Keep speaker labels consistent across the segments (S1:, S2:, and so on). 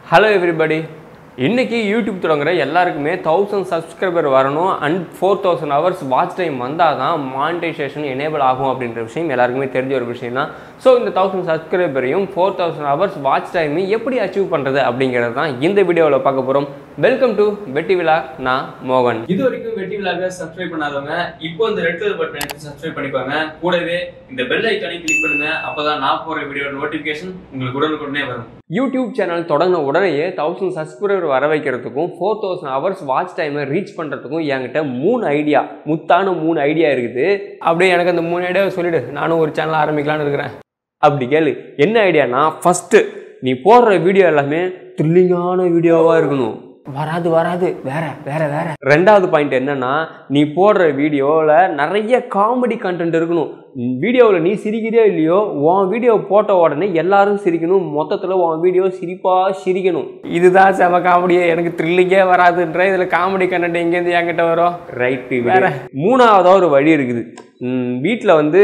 S1: Hello everybody இன்னைக்கு YouTube தொடங்குற எல்லாருக்குமே தௌசண்ட் சப்ஸ்கிரைபர் வரணும் and four thousand hours watch time வந்தால் தான் மானிட்டைசேஷன் எனேபிள் ஆகும் அப்படின்ற விஷயம் எல்லாருக்குமே தெரிஞ்ச ஒரு விஷயம் தான் ஸோ இந்த தௌசண்ட் சப்ஸ்கிரைபரையும் ஃபோர் தௌசண்ட் ஹவர்ஸ் வாட்ச் டைமை எப்படி அச்சீவ் பண்ணுறது அப்படிங்கிறது தான் இந்த வீடியோவில் பார்க்க போகிறோம் வெல்கம் டு வெட்டி விழா நான் மோகன் இது வரைக்கும் வெட்டி விழாவை சப்ஸ்கிரைப் பண்ணாதவங்க இப்போ இந்த ரெட் கலர் பட்டன் எடுத்து சப்ஸ்கிரைப் பண்ணிக்கோங்க கூடவே இந்த பெல் ஐக்கானையும் கிளிக் பண்ணுங்க அப்பதான் நான் போற வீடியோ நோட்டிபிகேஷன் உங்களுக்கு உடனுக்குடனே வரும் யூடியூப் சேனல் தொடங்கின உடனேயே தௌசண்ட் சப்ஸ்கிரைபர் வர வைக்கிறதுக்கும் ஃபோர் தௌசண்ட் ஹவர்ஸ் வாட்ச் டைமை ரீச் பண்ணுறதுக்கும் என்கிட்ட மூணு ஐடியா முத்தான மூணு ஐடியா இருக்குது அப்படியே எனக்கு அந்த மூணு ஐடியாவை சொல்லிடு நானும் ஒரு சேனல் ஆரம்பிக்கலாம்னு இருக்கிறேன் அப்படி கேளு என்ன ஐடியானா ஃபஸ்ட்டு நீ போடுற வீடியோ எல்லாமே த்ரில்லிங்கான வீடியோவாக இருக்கணும் வராது வராது வேற வேற வேற ரெண்டாவது பாயிண்ட் என்னன்னா நீ போடுற வீடியோவில் நிறைய காமெடி கண்டென்ட் இருக்கணும் வீடியோவில் நீ சிரிக்கிறியோ இல்லையோ உன் வீடியோ போட்ட உடனே எல்லாரும் சிரிக்கணும் மொத்தத்தில் உன் வீடியோ சிரிப்பாக சிரிக்கணும் இதுதான் செம காமெடியே எனக்கு த்ரில்லிங்கே வராதுன்ற இதில் காமெடி கண்டென்ட் எங்கேருந்து என்கிட்ட வரும் ரைட்டு வேற மூணாவதாக ஒரு வழி இருக்குது வீட்டில் வந்து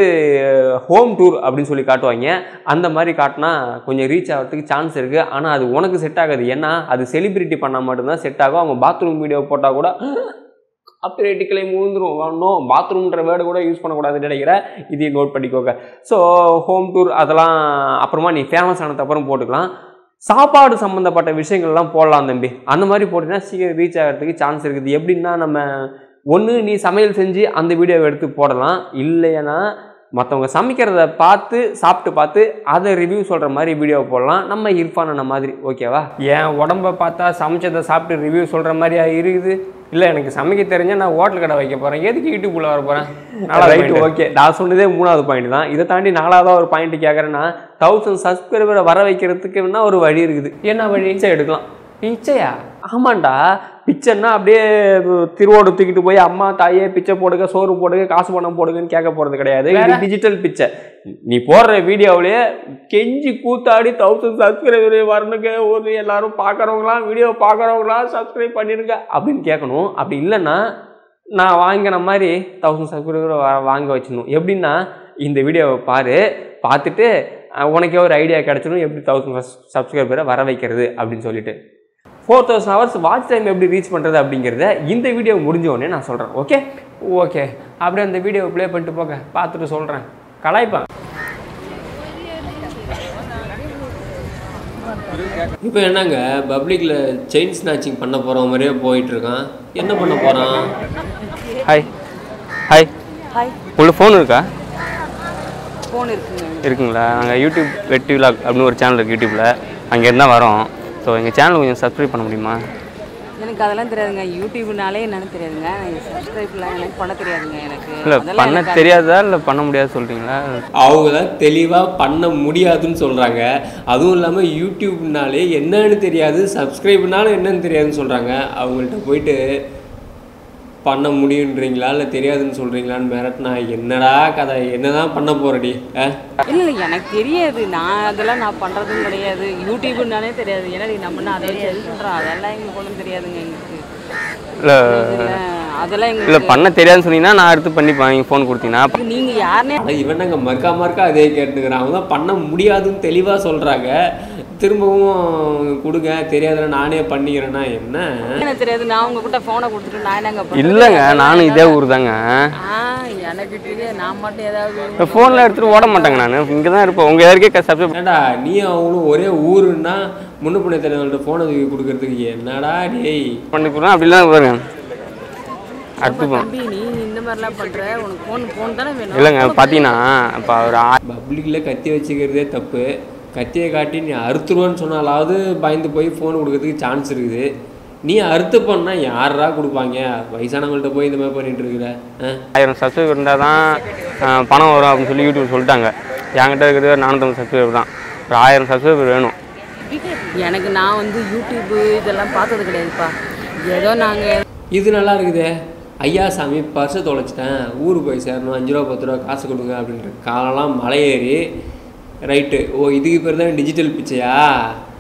S1: ஹோம் டூர் அப்படின்னு சொல்லி காட்டுவாங்க அந்த மாதிரி காட்டினா கொஞ்சம் ரீச் ஆகிறதுக்கு சான்ஸ் இருக்குது ஆனால் அது உனக்கு செட் ஆகாது ஏன்னா அது செலிபிரிட்டி பண்ணால் மட்டும்தான் செட் ஆகும் அவங்க பாத்ரூம் வீடியோ போட்டால் கூட காப்பிரைட்டுக்களை மூந்துரும் ஒன்றும் பாத்ரூம்ன்ற வேர்டு கூட யூஸ் பண்ணக்கூடாதுன்னு நினைக்கிறேன் இதையும் நோட் பண்ணிக்கோங்க ஸோ ஹோம் டூர் அதெல்லாம் அப்புறமா நீ ஃபேமஸ் ஆனது அப்புறம் போட்டுக்கலாம் சாப்பாடு சம்மந்தப்பட்ட விஷயங்கள்லாம் போடலாம் தம்பி அந்த மாதிரி போட்டிங்கன்னா சீக்கிரம் ரீச் ஆகிறதுக்கு சான்ஸ் இருக்குது எப்படின்னா நம்ம ஒன்று நீ சமையல் செஞ்சு அந்த வீடியோவை எடுத்து போடலாம் இல்லைன்னா மற்றவங்க சமைக்கிறத பார்த்து சாப்பிட்டு பார்த்து அதை ரிவ்யூ சொல்கிற மாதிரி வீடியோ போடலாம் நம்ம இர்ஃபான் அண்ணா மாதிரி ஓகேவா என் உடம்ப பார்த்தா சமைச்சதை சாப்பிட்டு ரிவ்யூ சொல்கிற மாதிரியா இருக்குது இல்லை எனக்கு சமைக்க தெரிஞ்சால் நான் ஹோட்டல் கடை வைக்க போகிறேன் எதுக்கு யூடியூப்ல வர போகிறேன் ரைட்டு ஓகே நான் சொன்னதே மூணாவது பாயிண்ட் தான் இதை தாண்டி நாலாவதாக ஒரு பாயிண்ட் கேட்குறேன்னா தௌசண்ட் சப்ஸ்கிரைபரை வர வைக்கிறதுக்கு வேணா ஒரு வழி இருக்குது என்ன வழி பிச்சை எடுக்கலாம் பிச்சையா ஆமாண்டா பிச்சைன்னா அப்படியே திருவோடு தூக்கிட்டு போய் அம்மா தாயே பிச்சை போடுங்க சோறு போடுங்க காசு பணம் போடுங்கன்னு கேட்க போகிறது கிடையாது இது டிஜிட்டல் பிச்சை நீ போடுற வீடியோவிலேயே கெஞ்சி கூத்தாடி தௌசண்ட் சப்ஸ்கிரைபர் வரணுங்க ஒரு எல்லாரும் பார்க்குறவங்களாம் வீடியோ பார்க்குறவங்களாம் சப்ஸ்கிரைப் பண்ணிடுங்க அப்படின்னு கேட்கணும் அப்படி இல்லைன்னா நான் வாங்கின மாதிரி தௌசண்ட் சப்ஸ்கிரைபர் வாங்க வச்சிடணும் எப்படின்னா இந்த வீடியோவை பாரு பார்த்துட்டு அஹ், உனக்கே ஒரு ஐடியா கிடச்சிடும் எப்படி தௌசண்ட் சப்ஸ்கிரைபரை வர வைக்கிறது அப்படின்னு சொல்லிட்டு four thousand hours watch time எப்படி ரீச் பண்ணுறது அப்படிங்கிறத இந்த வீடியோ முடிஞ்ச உடனே நான் சொல்கிறேன் ஓகே ஓகே அப்படியே அந்த வீடியோ ப்ளே பண்ணிட்டு போக பார்த்துட்டு சொல்கிறேன் கலாய்ப்பேன் இப்போ என்னங்க பப்ளிக்கில் செயின் ஸ்நாச்சிங் பண்ண போகிற மாதிரியே போயிட்டுருக்கான் என்ன பண்ண போகிறான் ஹாய் ஹாய்
S2: ஹாய்
S1: உள்ள ஃபோன் இருக்கா
S2: ஃபோன் இருக்குங்க
S1: இருக்குங்களா நாங்கள் யூடியூப் வெட்டி விலாக் அப்படின்னு ஒரு சேனல் இருக்குது யூடியூப்பில் அங்கேருந்து தான் வரோம் ஸோ எங்கள் சேனல் கொஞ்சம் சப்ஸ்கிரைப் பண்ண முடியுமா
S2: எனக்கு அதெல்லாம் தெரியாதுங்க யூடியூப்னாலே என்னன்னு தெரியாதுங்க சப்ஸ்கிரைப்லாம் எனக்கு பண்ண தெரியாதுங்க எனக்கு
S1: இல்லை
S2: அதெல்லாம்
S1: பண்ண
S2: எனக்கு
S1: தெரியாதா இல்லை பண்ண முடியாது சொல்கிறீங்களா அவங்க தான் தெளிவாக பண்ண முடியாதுன்னு சொல்கிறாங்க அதுவும் இல்லாமல் யூடியூப்னாலே என்னன்னு தெரியாது சப்ஸ்கிரைப்னாலும் என்னன்னு தெரியாதுன்னு சொல்கிறாங்க அவங்கள்ட்ட போயிட்டு பண்ண முடியுன்றீங்களா இல்லை தெரியாதுன்னு சொல்கிறீங்களான்னு மிரட்டினா என்னடா கதை என்னதான் பண்ண போறடி ஆ
S2: இல்லை இல்லை எனக்கு தெரியாது நான் அதெல்லாம் நான் பண்ணுறதும் கிடையாது யூடியூப்னாலே தெரியாது ஏன்னா நம்ம அதை வச்சு ஹெல்ப் பண்ணுறோம் அதெல்லாம் எங்களுக்கு ஒன்றும் தெரியாதுங்க எங்களுக்கு
S1: இல்லை
S2: இதுல அதெல்லாம்
S1: இல்லை
S2: எங்களுக்கு
S1: பண்ண தெரியாதுன்னு சொன்னீங்கன்னா நான் எடுத்து பண்ணிப்பேன் நீங்கள் ஃபோன் கொடுத்தீங்கன்னா
S2: நீங்கள் யாருனே
S3: ஆனால் இவன் நாங்க மறுக்கா மறுக்கா அதே கேட்டுக்கிறான் அவங்க தான் பண்ண முடியாதுன்னு தெளிவாக சொல்கிறாங்க திரும்பவும் கொடுங்க தெரியாதுல நானே பண்ணிக்கிறேன்னா என்ன
S2: எனக்கு தெரியாது நான் உங்ககிட்ட ஃபோனை கொடுத்துட்டு நான் என்னங்க பண்ணுறது?
S1: இல்லைங்க நானும் இதே ஊர் தாங்க
S2: ஆ எனக்கு தெரியாது நான் மட்டும் ஏதாவது
S1: ஃபோனில் எடுத்துகிட்டு ஓட மாட்டேங்க நான் இங்கே தான் இருப்பேன் உங்கள் யாருக்கே சப்ஸ்கிரைப்
S3: ஏன்டா நீ அவங்களும் ஒரே ஊருன்னா முன்ன பின்ன தெரிஞ்சவங்கள்ட்ட ஃபோனை தூக்கி கொடுக்கறதுக்கு என்னடா டேய்
S1: பண்ணி கொடுறேன் அப்படிலாம் பாருங்க அடுத்து போ
S2: தம்பி நீ இந்த மாதிரிலாம் பண்ணுற உனக்கு ஃபோன் ஃபோன் தானே வேணும்
S1: இல்லைங்க பார்த்தீங்கன்னா இப்போ ஒரு ஆ
S3: பப்ளிக்கில் கத்தி வச்சுக்கிறதே தப்பு கத்தியை காட்டி நீ அறுத்துருவான்னு சொன்னாலாவது பயந்து போய் ஃபோன் கொடுக்கறதுக்கு சான்ஸ் இருக்குது நீ அறுத்து பண்ணால் யாரா கொடுப்பாங்க வயசானவங்கள்ட்ட போய் இந்த மாதிரி பண்ணிட்டு இருக்கிற ஆ
S1: ஆயிரம் சப்ஸ்கிரைபர் இருந்தால் தான் ஆ, பணம் வரும் அப்படின்னு சொல்லி யூடியூப் சொல்லிட்டாங்க என்கிட்ட இருக்கிறது ஒரு நானூற்றம்பது சப்ஸ்கிரைபர் தான் ஒரு ஆயிரம் சப்ஸ்கிரைபர் வேணும்
S2: எனக்கு நான் வந்து யூடியூப்பு இதெல்லாம் பார்த்தது கிடையாதுப்பா ஏதோ நாங்கள்
S3: இது நல்லா இருக்குதே ஐயா சாமி பர்ஸை தொலைச்சிட்டேன் ஊருக்கு போய் சேரணும் அஞ்சு ரூபா பத்து ரூபா காசு கொடுங்க அப்படின்ற காலம்லாம் மலை ஏறி ரைட்டு ஓ இதுக்கு பேர் தான் டிஜிட்டல் பிச்சையா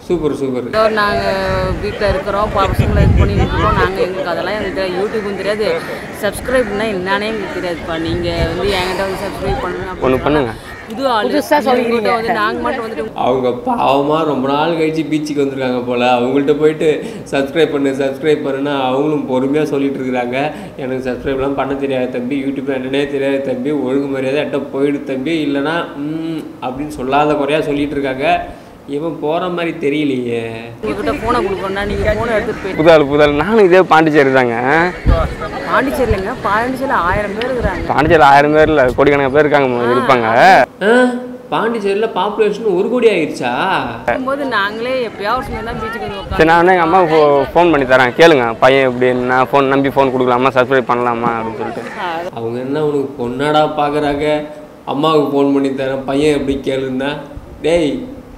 S3: சூப்பர் சூப்பர்
S2: ஏதோ நாங்கள் வீட்டில் இருக்கிறோம் பசங்களை இது பண்ணிட்டு இருக்கோம் நாங்கள் எங்களுக்கு அதெல்லாம் எங்களுக்கு தெரியாது யூடியூப்பும் தெரியாது சப்ஸ்கிரைப்னா என்னன்னே எங்களுக்கு தெரியாதுப்பா நீங்கள் வந்து என்கிட்ட வந்து சப்ஸ்கிரைப் பண்ணுங்க
S1: ஒன்று பண்ணுங்க
S2: புது ஆள் புதுசாக சொல்லிக்கிறீங்க வந்து நாங்கள் மட்டும் வந்துட்டு
S3: அவங்க பாவமாக ரொம்ப நாள் கழிச்சு பீச்சுக்கு வந்திருக்காங்க போல் அவங்கள்ட்ட போயிட்டு சப்ஸ்கிரைப் பண்ணு சப்ஸ்கிரைப் பண்ணுன்னா அவங்களும் பொறுமையாக சொல்லிட்டு இருக்கிறாங்க எனக்கு சப்ஸ்கிரைப்லாம் பண்ண தெரியாது தம்பி யூடியூப்ல என்னன்னே தெரியாது தம்பி ஒழுங்கு மரியாதை எட்ட போயிடு தம்பி இல்லைன்னா ம் அப்படின்னு சொல்லாத குறையா சொல்லிட்டு இருக்காங்க இவன் போகிற மாதிரி தெரியலையே
S2: உங்ககிட்ட ஃபோனை கொடுக்கணும்னா நீங்கள் ஃபோனை எடுத்துகிட்டு போய்
S1: புதால் புதால் நானும் இதே பாண்டிச்சேரி தாங்க
S2: பாண்டிச்சேரியிலங்க பாண்டிச்சேரியில் ஆயிரம் பேர் இருக்கிறாங்க
S1: பாண்டிச்சேரி ஆயிரம் பேர் இல்லை கோடிக்கணக்கான பேர் இருக்காங்க இருப்பாங்க
S3: ஆ பாண்டிச்சேரியில் பாப்புலேஷன் ஒரு கோடி ஆயிடுச்சா
S2: போது நாங்களே எப்பயாவது ஒரு சமயம் தான் பீச்சுக்கு வந்து உட்காந்து
S1: சரி நான் வந்து எங்கள் அம்மாவுக்கு ஃபோன் பண்ணி தரேன் கேளுங்க பையன் எப்படி என்ன ஃபோன் நம்பி ஃபோன் கொடுக்கலாமா சப்ஸ்கிரைப் பண்ணலாமா அப்படின்னு சொல்லிட்டு
S3: அவங்க என்ன உனக்கு பொண்ணாடா பார்க்குறாங்க அம்மாவுக்கு ஃபோன் பண்ணி தரேன் பையன் எப்படி கேளுன்னா டேய்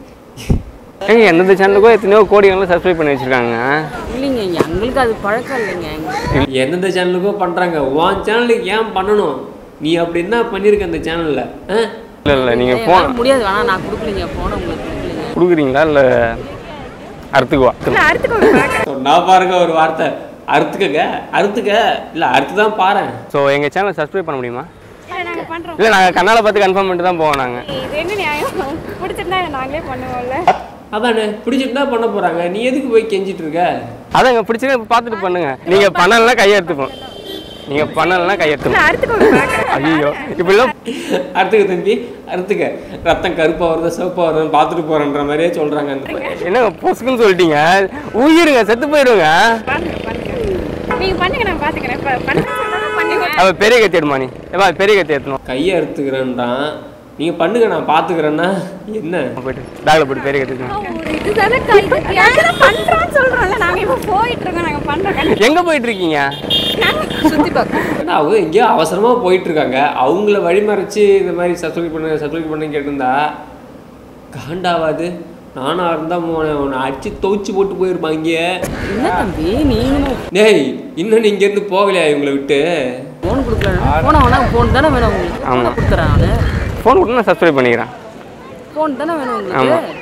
S1: ஏங்க எந்தெந்த சேனலுக்கோ எத்தனையோ கோடிக்கணக்கில் சப்ஸ்கிரைப் பண்ணி வச்சுருக்காங்க
S2: இல்லைங்க எங்களுக்கு அது பழக்கம் இல்லைங்க எங்களுக்கு
S3: எந்தெந்த சேனலுக்கோ பண்ணுறாங்க உன் சேனலுக்கு ஏன் பண்ணணும் நீ அப்படி என்ன பண்ணியிருக்க அந்த சேனலில் ஆ
S1: இல்லை இல்லை நீங்கள் ஃபோன்
S2: என்னால முடியாது வேணா நான் கொடுக்கலிங்க ஃபோனை உங்களுக்கு கொடுக்கலிங்க
S1: கொடுக்குறீங்களா இல்லை அறுத்துக்குவா
S3: சொன்னா பாருங்க ஒரு வார்த்தை அறுத்துக்கங்க அறுத்துக்க இல்லை அறுத்து தான் பாரு
S1: ஸோ எங்கள் சேனலை சப்ஸ்கிரைப் பண்ண முடியுமா
S4: அதை நாங்கள் பண்ணுறோம்
S1: இல்லை நாங்கள் கண்ணால் பார்த்து கன்ஃபார்ம் பண்ணிட்டு தான் போவோம் நாங்கள்
S4: இது என்ன நியாயம் பிடிச்சிருந்தா இதை நாங்களே பண்ணுவோம்ல
S3: அதானே பிடிச்சிட்டு பண்ண போகிறாங்க நீ எதுக்கு போய் கெஞ்சிட்டு இருக்க
S1: அதாங்க பிடிச்சிங்க பார்த்துட்டு பண்ணுங்க நீங்கள் பண்ணலைன்னா கையெடுத்துப்போம் நீங்கள் பண்ணலைன்னா கையெடுத்துப்போம்
S4: அறுத்துக்கோங்க பார்க்குறேன்
S1: ஐயோ இப்படிலாம்
S3: அறுத்துக்க தம்பி அறுத்துக்க ரத்தம் கருப்பாக வருதா சிவப்பாக வருதான்னு பார்த்துட்டு போகிறேன்ற மாதிரியே சொல்கிறாங்க அந்த
S1: என்னங்க பொசுக்குன்னு சொல்லிட்டீங்க உயிருங்க செத்து போயிடுங்க
S4: பாருங்க பாருங்க நீங்கள் பண்ணுங்க நான் பார்த்துக்கிறேன் இப்போ பண்ண சொன்னாலும் பண்ணுங்க
S1: அவ பெரிய கத்தி எடுமா நீ ஏமா பெரிய கத்தி எடுத்துணும்
S3: கையை அறுத்துக்கிறேன்றான் நீங்கள் பண்ணுங்க நான் பார்த்துக்கிறேன்னா என்ன
S1: போயிட்டு பேக்கில் போட்டு பெரிய கத்தி எடுத்துக்கணும்.
S4: ஒரு இதுதானே கை யாரும் பண்ணுறோம்னு சொல்கிறோம்ல நாங்கள் இப்போ போயிட்டு இருக்கோம் நாங்கள் பண்ணுறோம்
S1: எங்க போயிட்டு இருக்கீங்க
S2: சுற்றி பார்க்க
S3: ஏன்னா அவங்க எங்கேயோ அவசரமாக போயிட்டு இருக்காங்க அவங்கள வழிமறைச்சு இந்த மாதிரி சப்ஸ்கிரைப் பண்ணுங்க சப்ஸ்கிரைப் பண்ணுங்க கேட்டிருந்தா காண்டாவாது நானாக இருந்தால் உன்னை அடிச்சு துவைச்சு போட்டு போயிருப்பாங்க
S2: என்ன தம்பி நீங்களும்
S3: டேய் இன்னும் நீ இங்கேருந்து போகலையா இவங்களை விட்டு
S2: ஃபோன் கொடுக்கல ஃபோனை வேணா ஃபோன் தானே வேணும் உங்களுக்கு ஃபோனை
S1: ஆமா.
S2: கொடுத்துறேன் நான்
S1: ஃபோன் கொடுத்து நான் சப்ஸ்கிரைப் பண்ணிக்கிறேன்
S2: ஃபோன் தானே வேணும்
S1: ஆமா.
S2: உங்களுக்கு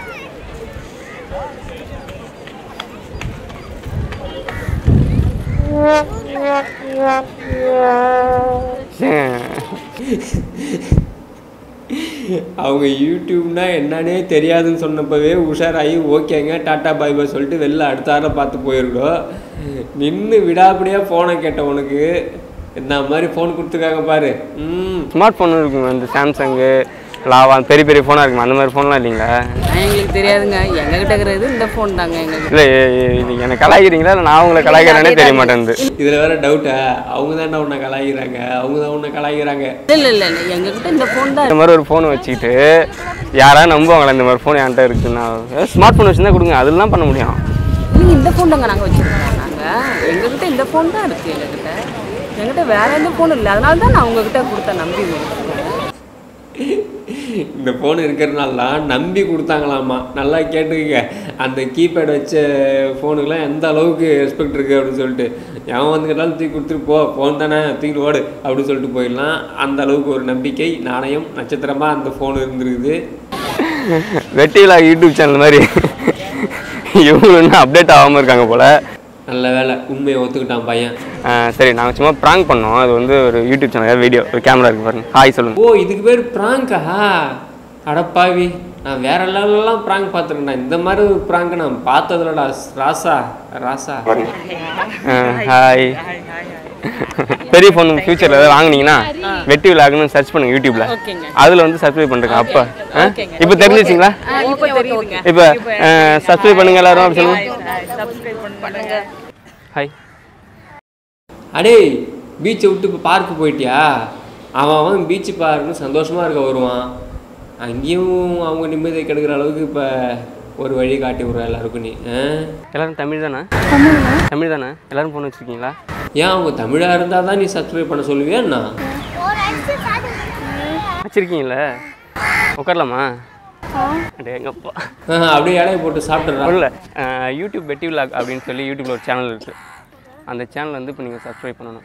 S3: அவங்க யூடியூப்னா என்னன்னே தெரியாதுன்னு சொன்னப்பவே உஷாராகி ஓகேங்க டாட்டா பாய் பாய் சொல்லிட்டு வெளில அடுத்த ஆளை பார்த்து போயிருக்கோம் நின்று விடாப்படியாக ஃபோனை கேட்ட உனக்கு என்ன மாதிரி ஃபோன் கொடுத்துருக்காங்க பாரு ம்
S1: ஸ்மார்ட் ஃபோன் இருக்குங்க இந்த சாம்சங்கு லாவா பெரிய பெரிய ஃபோனாக இருக்குங்க அந்த மாதிரி ஃபோன்லாம் இல்லைங்களா
S2: நான் எங்களுக்கு தெரியாதுங்க எங்ககிட்ட இருக்கிறது இந்த ஃபோன் தாங்க எங்களுக்கு
S1: இல்லை இது எனக்கு கலாய்க்கிறீங்களா இல்லை நான் உங்களை கலாய்க்கிறேனே தெரிய மாட்டேங்குது
S3: இதில் வேற டவுட்டா அவங்க தானே உன்னை கலாய்க்கிறாங்க அவங்க தான் உன்னை கலாய்க்கிறாங்க
S2: இல்லை இல்லை இல்லை எங்ககிட்ட இந்த ஃபோன் தான்
S1: இந்த மாதிரி ஒரு ஃபோன் வச்சுக்கிட்டு யாரா நம்புவாங்களா இந்த மாதிரி ஃபோன் என்கிட்ட இருக்குன்னா ஸ்மார்ட் ஃபோன் வச்சுருந்தா கொடுங்க அதெல்லாம் பண்ண முடியும்
S2: இல்லைங்க இந்த ஃபோன் தாங்க நாங்கள் வச்சுருக்கோம் நாங்கள் எங்ககிட்ட இந்த ஃபோன் தான் இருக்குது எங்ககிட்ட எங்ககிட்ட வேற எந்த ஃபோன் இல்லை அதனால தான் நான் உங்ககிட்ட கொடுத்தேன் நம்பி
S3: இந்த ஃபோன் இருக்கிறதுனால தான் நம்பி கொடுத்தாங்களாமா நல்லா கேட்டுக்கங்க அந்த கீபேட் வச்ச ஃபோனுக்கெல்லாம் எந்த அளவுக்கு ரெஸ்பெக்ட் இருக்குது அப்படின்னு சொல்லிட்டு எவன் வந்து கேட்டாலும் தூக்கி கொடுத்துட்டு போ ஃபோன் தானே தூக்கிட்டு ஓடு அப்படின்னு சொல்லிட்டு போயிடலாம் அந்த அளவுக்கு ஒரு நம்பிக்கை நாணயம் நட்சத்திரமாக அந்த ஃபோன் இருந்திருக்குது
S1: வெட்டிலா யூடியூப் சேனல் மாதிரி இவங்க இன்னும் அப்டேட் ஆகாமல் இருக்காங்க போல்
S3: நல்ல வேலை உண்மையை ஒத்துக்கிட்டான் பையன்
S1: சரி நாங்கள் சும்மா ப்ராங்க் பண்ணோம் அது வந்து ஒரு யூடியூப் சேனல் வீடியோ ஒரு கேமரா இருக்கு பாருங்க ஹாய் சொல்லுங்க
S3: ஓ இதுக்கு பேர் ப்ராங்கா அடப்பாவி நான் வேற லெவலெல்லாம் ப்ராங்க் பார்த்துருக்கேன்டா இந்த மாதிரி ஒரு ப்ராங்க் நான் பார்த்ததுலடா ராசா ராசா
S1: ஹாய் பெரிய ஃபோன் ஃபியூச்சரில் ஏதாவது வாங்குனீங்கன்னா வெட்டி விலாக்னு சர்ச் பண்ணுங்க யூடியூப்ல
S2: ஓகேங்க
S1: அதில் வந்து சப்ஸ்கிரைப் பண்ணுறேங்க அப்போ
S2: ஓகேங்க.
S1: இப்போ தெரிஞ்சிச்சிங்களா
S2: இப்போ தெரியுதுங்க
S1: இப்போ சப்ஸ்கிரைப் பண்ணுங்க எல்லாரும் அப்படி சொல்லுங்க
S2: சப்ஸ்கிரைப் பண்ணுங்க
S1: ஹாய்
S3: அடே பீச்சை விட்டு இப்போ பார்க்கு போயிட்டியா அவன் அவன் பீச்சு பார்க்குன்னு சந்தோஷமாக இருக்க வருவான் அங்கேயும் அவங்க நிம்மதியை கெடுக்கிற அளவுக்கு இப்போ ஒரு வழி காட்டி விட்ற எல்லாருக்கும் நீ ஆ?
S1: எல்லாரும் தமிழ் தானே தமிழ் தானே எல்லாரும் ஃபோன் வச்சுருக்கீங்களா
S3: ஏன் அவங்க தமிழாக இருந்தால் தான் நீ சப்ஸ்கிரைப் பண்ண சொல்லுவியா என்ன
S1: வச்சுருக்கீங்களே உட்காரலாமா அடே எங்கப்பா
S3: ஆ, அப்படியே இலைய போட்டு சாப்பிட்றா
S1: ஒன்றும் இல்லை யூடியூப் வெட்டி விலாக் அப்படின்னு சொல்லி யூடியூப்ல ஒரு சேனல் இருக்குது அந்த சேனல் வந்து இப்போ நீங்கள் சப்ஸ்கிரைப் பண்ணணும்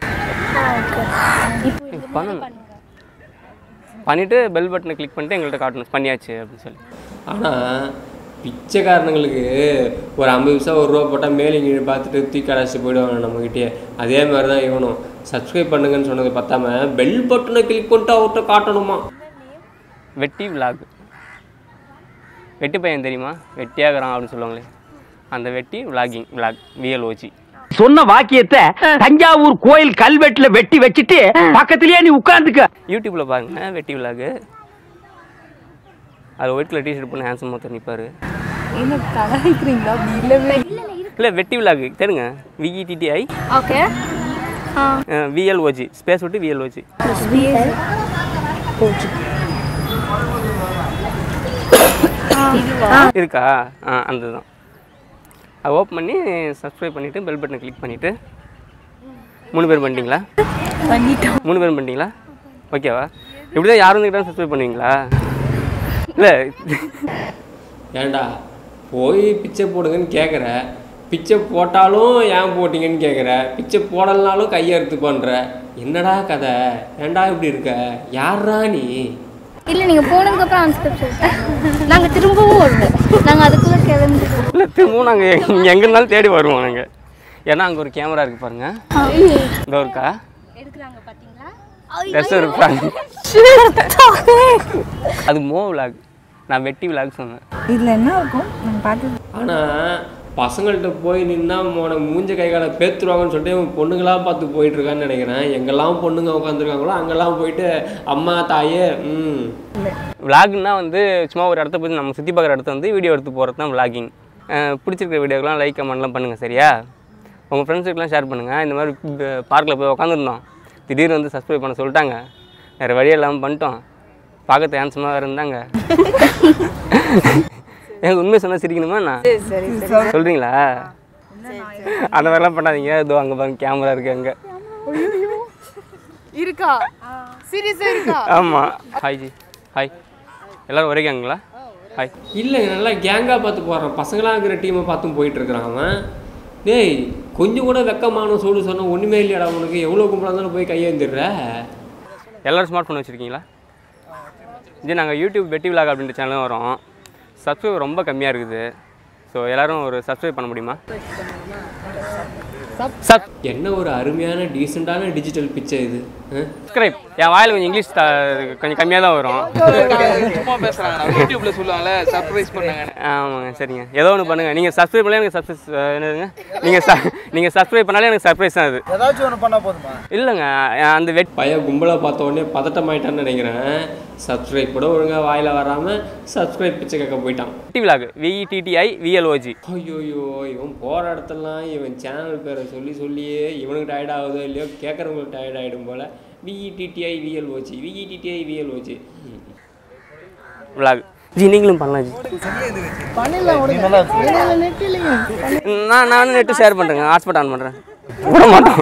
S1: பண்ணணும் பண்ணிவிட்டு பெல் பட்டனை கிளிக் பண்ணிட்டு எங்கள்கிட்ட காட்டணும் பண்ணியாச்சு அப்படின்னு சொல்லி
S3: ஆனால் பிச்சைக்காரனுங்களுக்கு ஒரு ஐம்பது பைசா ஒரு ரூபா போட்டால் மேலே இங்கே பார்த்துட்டு தூக்கி அடைச்சிட்டு போயிடுவாங்க நம்மக்கிட்டே அதே மாதிரி தான் இவனும் சப்ஸ்கிரைப் பண்ணுங்கன்னு சொன்னது பார்த்தாம பெல் பட்டனை கிளிக் பண்ணிட்டு அவர்கிட்ட காட்டணுமா
S1: வெட்டி விலாக் வெட்டி பையன் தெரியுமா வெட்டியாகிறான் அப்படின்னு சொல்லுவாங்களே அந்த வெட்டி விலாகிங் விலாக் விஎல்ஓஜி
S5: சொன்ன வாக்கியத்தை தஞ்சாவூர் கோயில் கல்வெட்டுல வெட்டி வச்சுட்டு பக்கத்திலேயே நீ உட்கார்ந்துக்க
S1: யூடியூப்பில் பாருங்க வெட்டி விலாகு அது ஒயிட் கலர் டிஷர்ட் பண்ண ஹேண்ட்ஸம் ஒருத்தர் நிற்பார்
S4: என்ன கலாய்க்கிறீங்களா அப்படி இல்லவே
S1: இல்லை வெட்டி விலாகு தேடுங்க விஇடிடிஐ
S4: ஓகே ஆ
S1: விஎல்ஓஜி ஸ்பேஸ் விட்டு விஎல்ஓஜி இருக்கா ஆ அந்த தான் அது ஓப்பன் பண்ணி சப்ஸ்கிரைப் பண்ணிவிட்டு பெல் பட்டனை கிளிக் பண்ணிவிட்டு மூணு பேர் பண்ணிட்டீங்களா
S4: பண்ணிட்டோம்
S1: மூணு பேர் பண்ணிட்டீங்களா ஓகேவா இப்படி தான் யாரும் கிட்ட சப்ஸ்கிரைப் பண்ணுவீங்களா இல்லை
S3: ஏன்டா போய் பிச்சை போடுங்கன்னு கேட்குற பிச்சை போட்டாலும் ஏன் போட்டீங்கன்னு கேட்குற பிச்சை போடலனாலும் கையெழுத்து பண்ணுற என்னடா கதை ஏன்டா இப்படி இருக்க யாரா நீ
S4: இல்லை நீங்கள் போனதுக்கப்புறம் அன்ஸ்கிரிப்ட் சொல்லிட்டேன் நாங்கள் திரும்பவும் வருவோம் நாங்கள் அதுக்குள்ளே கிளம்பிடுவோம்
S1: இல்லை திரும்பவும் நாங்கள் எங்கே எங்கே இருந்தாலும் தேடி வருவோம் நாங்கள் ஏன்னா அங்கே ஒரு கேமரா இருக்குது பாருங்க இந்த இருக்கா
S4: எடுக்கிறாங்க பார்த்தீங்களா
S1: ரெஸ்ட் இருக்காங்க அது மோ விலாக் நான் வெட்டி விலாக் சொன்னேன்
S4: இதில் என்ன இருக்கும் நாங்கள் பார்த்து
S3: ஆனால் பசங்கள்கிட்ட போய் நின்னா உன மூஞ்ச கை காலை பேத்துருவாங்கன்னு சொல்லிட்டு இவன் பொண்ணுங்களாக பார்த்து போயிட்டு இருக்கான்னு நினைக்கிறேன் எங்கெல்லாம் பொண்ணுங்க உட்காந்துருக்காங்களோ அங்கெல்லாம் போயிட்டு அம்மா தாயே ம்
S1: விலாக்னா வந்து சும்மா ஒரு இடத்த போய் நம்ம சுற்றி பார்க்குற இடத்த வந்து வீடியோ எடுத்து போகிறது தான் விலாகிங் பிடிச்சிருக்கிற வீடியோக்கெலாம் லைக் கமெண்ட்லாம் பண்ணுங்கள் சரியா உங்கள் ஃப்ரெண்ட்ஸுக்கெலாம் ஷேர் பண்ணுங்கள் இந்த மாதிரி பார்க்கில் போய் உட்காந்துருந்தோம் திடீர்னு வந்து சப்ஸ்கிரைப் பண்ண சொல்லிட்டாங்க வேறு வழி இல்லாமல் பண்ணிட்டோம் பார்க்கறது ஹேண்ட்ஸமாக வேறு இருந்தாங்க எனக்கு உண்மை சொன்னால் சிரிக்கணுமா நான் சொல்கிறீங்களா அந்த மாதிரிலாம் பண்ணாதீங்க இதோ அங்கே பாருங்க கேமரா இருக்குது அங்கே
S2: இருக்கா சீரியஸா இருக்கா
S1: ஆமாம் ஹாய் ஜி ஹாய் எல்லோரும் ஒரே கேங்களா ஹாய்
S3: இல்லை நல்லா கேங்காக பார்த்து போடுறான் பசங்களாக இருக்கிற டீமை பார்த்தும் போயிட்டு இருக்கிறான் அவன் டேய் கொஞ்சம் கூட வெக்கமான சூடு சொன்னால் ஒன்றுமே இல்லையாடா உனக்கு எவ்வளோ கும்பலாக இருந்தாலும் போய் கையேந்திடுற
S1: எல்லோரும் ஸ்மார்ட் ஃபோன் வச்சுருக்கீங்களா இது நாங்கள் யூடியூப் வெட்டி விலாக் அப்படின்ற சேனலும் வரோம் சப்ஸ்கிரைப் ரொம்ப கம்மியாக இருக்குது ஸோ எல்லோரும் ஒரு சப்ஸ்கிரைப் பண்ண முடியுமா சப்
S3: என்ன ஒரு அருமையான டீசெண்டான டிஜிட்டல் பிச்சை இது ஆ?
S1: சப்ஸ்கிரைப் என் வாயில் கொஞ்சம் இங்கிலீஷ் த- கொஞ்சம் கம்மியாக தான் வரும்
S6: சும்மா பேசுறாங்க நம்ம யூடியூப்ல சொல்லுவாங்கல்ல சர்ப்ரைஸ் பண்ணாங்க
S1: ஆமாங்க சரிங்க ஏதோ ஒன்று பண்ணுங்கள் நீங்கள் சப்ஸ்கிரைப் பண்ணாலே எனக்கு சப்ஸ்கிரைஸ் என்னதுங்க நீங்கள் ச நீங்கள் சப்ஸ்கிரைப் பண்ணாலே எனக்கு சர்ப்ரைஸ் தான் அது
S7: ஏதாச்சும் ஒன்று பண்ணால் போதுமா
S1: இல்லைங்க அந்த வெட்
S3: பைய கும்பலை பார்த்த உடனே பதட்டமாயிட்டான்னு நினைக்கிறேன் சப்ஸ்கிரைப் கூட ஒழுங்காக வாயில் வராமல் சப்ஸ்கிரைப் பிச்சை கேட்க போயிட்டான்
S1: வெட்டி விலாக் விஇடிடிஐ விஎல்ஓஜி
S3: ஐயோயோ இவன் போகிற இடத்துலலாம் இவன் சேனல் பேரை சொல்லி சொல்லியே இவனுக்கு டயர்ட் ஆகுதோ இல்லையோ கேட்குறவங்களுக்கு டயர்ட் ஆகிடும் போல் விஇடிடிஐ விஎல்ஓஜி விஇடிடிஐ விஎல்ஓஜி
S1: விலாக் ஜி நீங்களும் பண்ணலாம் ஜி நான் நானும் நெட்டு ஷேர் பண்ணுறேங்க ஹாட்ஸ்பாட் ஆன் பண்ணுறேன் விட மாட்டோம்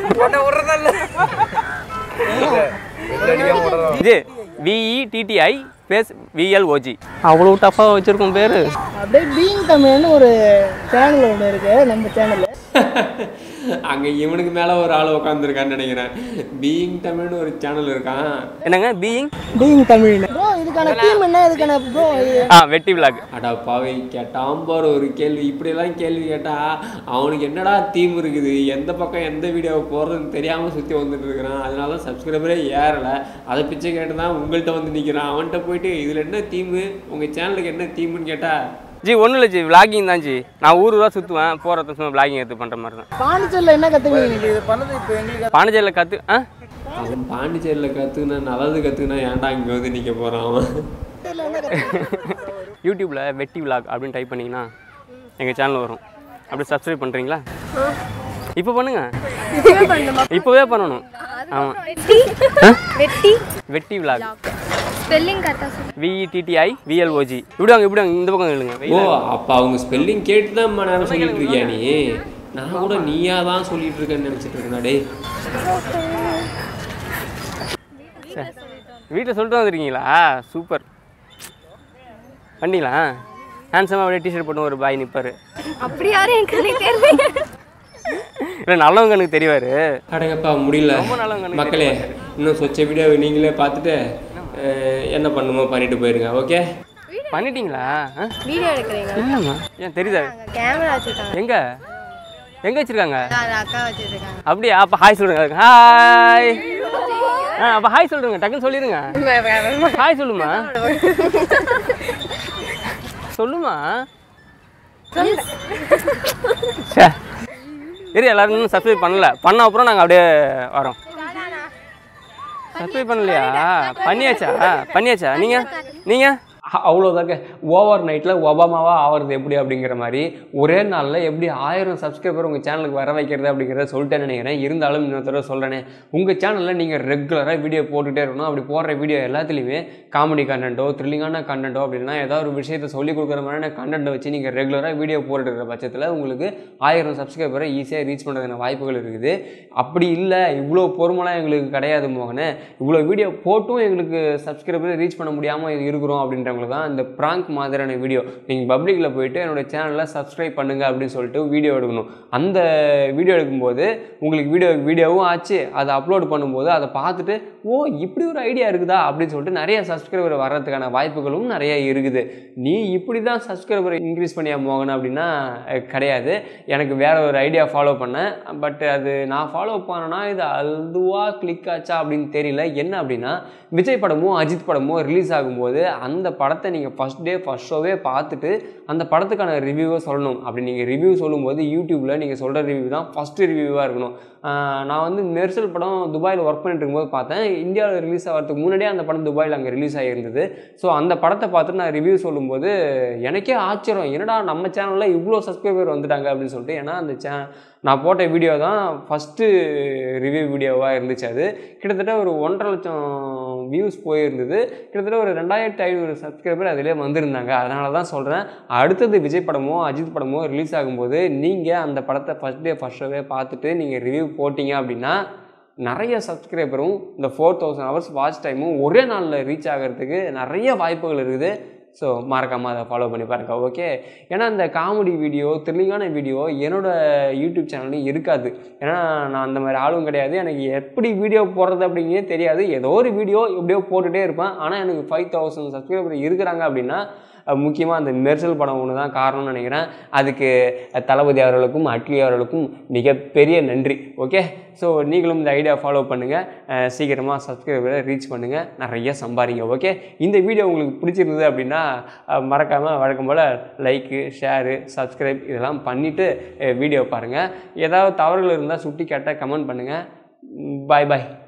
S1: இது விஇடிடிஐ ஸ்பேஸ் விஎல்ஓஜி அவ்வளோ டஃப்பாக வச்சுருக்கோம் பேர்
S8: அப்படியே பீங் தமிழ்னு ஒரு சேனல் ஒன்று இருக்கு நம்ம சேனல்
S3: அங்கே இவனுக்கு மேலே ஒரு ஆள் உட்காந்துருக்கான்னு நினைக்கிறேன் பீயிங் தமிழ்னு ஒரு சேனல் இருக்கான்
S1: என்னங்க பீயிங்
S8: பீங் தமிழ்னு ப்ரோ இதுக்கான டீம் என்ன இதுக்கான ப்ரோ
S1: ஆ வெட்டி விலாக்
S3: அடா பாவை கேட்டான் பாரு ஒரு கேள்வி இப்படியெல்லாம் கேள்வி கேட்டா அவனுக்கு என்னடா தீம் இருக்குது எந்த பக்கம் எந்த வீடியோ போடுறதுன்னு தெரியாமல் சுற்றி வந்துட்டு இருக்கிறான் அதனால சப்ஸ்கிரைபரே ஏறலை அதை பிச்சை கேட்டு தான் உங்கள்கிட்ட வந்து நிற்கிறான் அவன்கிட்ட போயிட்டு இதில் என்ன தீமு உங்கள் சேனலுக்கு என்ன தீமுன்னு கேட்டா
S1: ஜி ஒன்றும் இல்லை ஜி விலாகிங் தான் ஜி நான் ஊர் ஊராக சுற்றுவேன் போகிறத சும்மா விலாகிங் எடுத்து பண்ணுற மாதிரி தான்
S8: பாண்டிச்சேரியில் என்ன கற்றுக்குவீங்க
S7: இது பண்ணது இப்போ எங்களுக்கு
S1: பாண்டிச்சேரியில் கற்று ஆ
S3: அவன் பாண்டிச்சேரியில் கற்றுக்கினா நல்லது கற்றுக்கினா ஏன்டா இங்கே வந்து நிற்க போகிறான் அவன்
S1: யூடியூப்பில் வெட்டி விலாக் அப்படின்னு டைப் பண்ணிங்கன்னா எங்கள் சேனல் வரும் அப்படி சப்ஸ்கிரைப் பண்ணுறீங்களா இப்போ பண்ணுங்க இப்போவே பண்ணணும் ஆமாம்
S4: வெட்டி
S1: வெட்டி விலாக்
S4: ஸ்பெல்லிங் கரெக்டாக சொல்லு
S1: விஇடிடிஐ விஎல்ஓஜி இப்படி வாங்க இப்படி வாங்க இந்த பக்கம் இல்லைங்க
S3: ஓ அப்போ அவங்க ஸ்பெல்லிங் கேட்டு தான் அம்மா நேரம் சொல்லிட்டு இருக்கியா நீ நான் கூட நீயா தான் சொல்லிட்டு இருக்கேன்னு நினச்சிட்டு இருக்கேன் டேய்
S1: வீட்டில் சொல்லிட்டு வந்துருக்கீங்களா சூப்பர் பண்ணிங்களா ஹேண்ட்ஸமாக அப்படியே டிஷர்ட் போட்டு ஒரு பாய் நிற்பார்
S4: அப்படி யாரும் எனக்கு கண்ணுக்கு தெரியல
S1: இல்லை நல்லவங்க எனக்கு தெரிவார்
S3: அடங்கப்பா முடியல
S1: ரொம்ப நல்லவங்க எனக்கு
S3: மக்களே இன்னும் சொச்ச வீடியோவை நீங்களே பார்த்துட்டு அஹ், என்ன பண்ணுமோ பண்ணிட்டு போயிருங்க ஓகே
S4: வீடியோ
S1: பண்ணிட்டீங்களா ஆ?
S4: வீடியோ எடுக்கிறீங்க
S1: இல்லைம்மா ஏன் தெரியுதா
S4: கேமரா வச்சுருக்காங்க
S1: எங்க எங்க வச்சிருக்காங்க
S4: அக்கா வச்சுருக்காங்க
S1: அப்படியா அப்ப ஹாய் சொல்லுங்க ஹாய் ஆ அப்ப ஹாய் சொல்லுங்க டக்குன்னு சொல்லிருங்க ஹாய் சொல்லுமா சொல்லுமா ச்சே. இரு எல்லாரும் இன்னும் சப்ஸ்கிரைப் பண்ணல பண்ண அப்புறம் நாங்கள் அப்படியே வரோம் சப்ஸ்கிரைப் பண்ணலையா பண்ணியாச்சா பண்ணியாச்சா நீங்கள் நீங்கள் அவ்வளோதாங்க ஓவர் நைட்டில் ஒபாமாவா ஆகிறது எப்படி அப்படிங்கிற மாதிரி ஒரே நாளில் எப்படி ஆயிரம் சப்ஸ்கிரைபர் உங்கள் சேனலுக்கு வர வைக்கிறது அப்படிங்கிறத சொல்லிட்டேன்னு நினைக்கிறேன் இருந்தாலும் இன்னொரு தடவை சொல்கிறேனே உங்கள் சேனலில் நீங்கள் ரெகுலராக வீடியோ போட்டுகிட்டே இருக்கணும் அப்படி போடுற வீடியோ எல்லாத்துலேயுமே காமெடி கண்டென்ட்டோ த்ரில்லிங்கான கண்டென்ட்டோ அப்படின்னா ஏதாவது ஒரு விஷயத்தை சொல்லி கொடுக்குற மாதிரியான கண்டென்ட்டை வச்சு நீங்கள் ரெகுலராக வீடியோ போட்டுருக்கிற பட்சத்தில் உங்களுக்கு ஆயிரம் சப்ஸ்கிரைபரை ஈஸியாக ரீச் பண்ணுறதுக்கான வாய்ப்புகள் இருக்குது அப்படி இல்லை இவ்வளோ பொறுமெல்லாம் எங்களுக்கு கிடையாது மோகனே இவ்வளோ வீடியோ போட்டும் எங்களுக்கு சப்ஸ்கிரைபரை ரீச் பண்ண முடியாமல் இருக்கிறோம் அப்படின்றவங்களுக்கு தான் இந்த ப்ராங்க் மாதிரியான வீடியோ நீங்கள் பப்ளிக்கில் போயிட்டு என்னோட சேனலில் சப்ஸ்கிரைப் பண்ணுங்க அப்படின்னு சொல்லிட்டு வீடியோ எடுக்கணும் அந்த வீடியோ எடுக்கும்போது உங்களுக்கு வீடியோ வீடியோவும் ஆச்சு அதை அப்லோட் பண்ணும்போது அதை பார்த்துட்டு ஓ இப்படி ஒரு ஐடியா இருக்குதா அப்படின்னு சொல்லிட்டு நிறைய சப்ஸ்கிரைபர் வர்றதுக்கான வாய்ப்புகளும் நிறைய இருக்குது நீ இப்படி தான் சப்ஸ்கிரைபர் இன்க்ரீஸ் பண்ணியா மோகன் அப்படின்னா அஹ், கிடையாது எனக்கு வேற ஒரு ஐடியா ஃபாலோ பண்ணேன் பட் அது நான் ஃபாலோ பண்ணேன்னா இது அதுவாக கிளிக் ஆச்சா அப்படின்னு தெரியல என்ன அப்படின்னா விஜய் படமும் அஜித் படமும் ரிலீஸ் ஆகும்போது அந்த படத்தை நீங்கள் ஃபஸ்ட் டே ஃபஸ்ட் ஷோவே பார்த்துட்டு அந்த படத்துக்கான ரிவ்யூவை சொல்லணும் அப்படி நீங்கள் ரிவ்யூ சொல்லும்போது யூடியூப்பில் நீங்கள் சொல்கிற ரிவ்யூ தான் ஃபஸ்ட்டு ரிவ்யூவாக இருக்கணும் ஆஹ் நான் வந்து மெர்சல் படம் துபாயில் ஒர்க் பண்ணிட்டு இருக்கும்போது பார்த்தேன் இந்தியாவில் ரிலீஸ் ஆகிறதுக்கு முன்னாடியே அந்த படம் துபாயில் அங்கே ரிலீஸ் ஆகியிருந்தது ஸோ அந்த படத்தை பார்த்துட்டு நான் ரிவ்யூ சொல்லும்போது எனக்கே ஆச்சரியம் என்னடா நம்ம சேனலில் இவ்வளோ சப்ஸ்கிரைபர் வந்துட்டாங்க அப்படின்னு சொல்லிட்டு ஏன்னா அந்த சே நான் போட்ட வீடியோ தான் ஃபஸ்ட்டு ரிவ்யூ வீடியோவாக இருந்துச்சு அது கிட்டத்தட்ட ஒரு ஒன்றரை லட்சம் வியூஸ் போயிருந்தது கிட்டத்தட்ட ஒரு ரெண்டாயிரத்தி ஐநூறு சப்ஸ்கிரைபர் அதிலே வந்திருந்தாங்க அதனால தான் சொல்கிறேன் அடுத்தது விஜய் படமோ அஜித் படமோ ரிலீஸ் ஆகும்போது நீங்கள் அந்த படத்தை ஃபஸ்ட் டே ஃபஸ்ட் ஷோவே பார்த்துட்டு நீங்கள் ரிவ்யூ போட்டிங்க அப்படின்னா நிறைய சப்ஸ்கிரைபரும் இந்த ஃபோர் தௌசண்ட் ஹவர்ஸ் வாட்ச் டைமும் ஒரே நாளில் ரீச் ஆகிறதுக்கு நிறைய வாய்ப்புகள் இருக்குது ஸோ மறக்காமல் அதை ஃபாலோ பண்ணி பாருங்க ஓகே ஏன்னா இந்த காமெடி வீடியோ த்ரில்லிங்கான வீடியோ என்னோட யூடியூப் சேனல்லையும் இருக்காது ஏன்னா நான் அந்த மாதிரி ஆளும் கிடையாது எனக்கு எப்படி வீடியோ போடுறது அப்படிங்கிறதே தெரியாது ஏதோ ஒரு வீடியோ எப்படியோ போட்டுகிட்டே இருப்பேன் ஆனால் எனக்கு ஃபைவ் தௌசண்ட் சப்ஸ்கிரைபர் இருக்கிறாங்க அப்படின்னா முக்கியமாக அந்த மெர்சல் படம் ஒன்று தான் காரணம்னு நினைக்கிறேன் அதுக்கு தளபதி அவர்களுக்கும் அட்லி அவர்களுக்கும் மிகப்பெரிய நன்றி ஓகே ஸோ நீங்களும் இந்த ஐடியா ஃபாலோ பண்ணுங்கள் சீக்கிரமாக சப்ஸ்கிரைபரை ரீச் பண்ணுங்கள் நிறைய சம்பாதிங்க ஓகே இந்த வீடியோ உங்களுக்கு பிடிச்சிருந்தது அப்படின்னா மறக்காமல் வழக்கம் போல் லைக்கு ஷேரு சப்ஸ்கிரைப் இதெல்லாம் பண்ணிவிட்டு வீடியோ பாருங்கள் ஏதாவது தவறுகள் இருந்தால் சுட்டி கேட்டால் கமெண்ட் பண்ணுங்கள் பாய் பாய்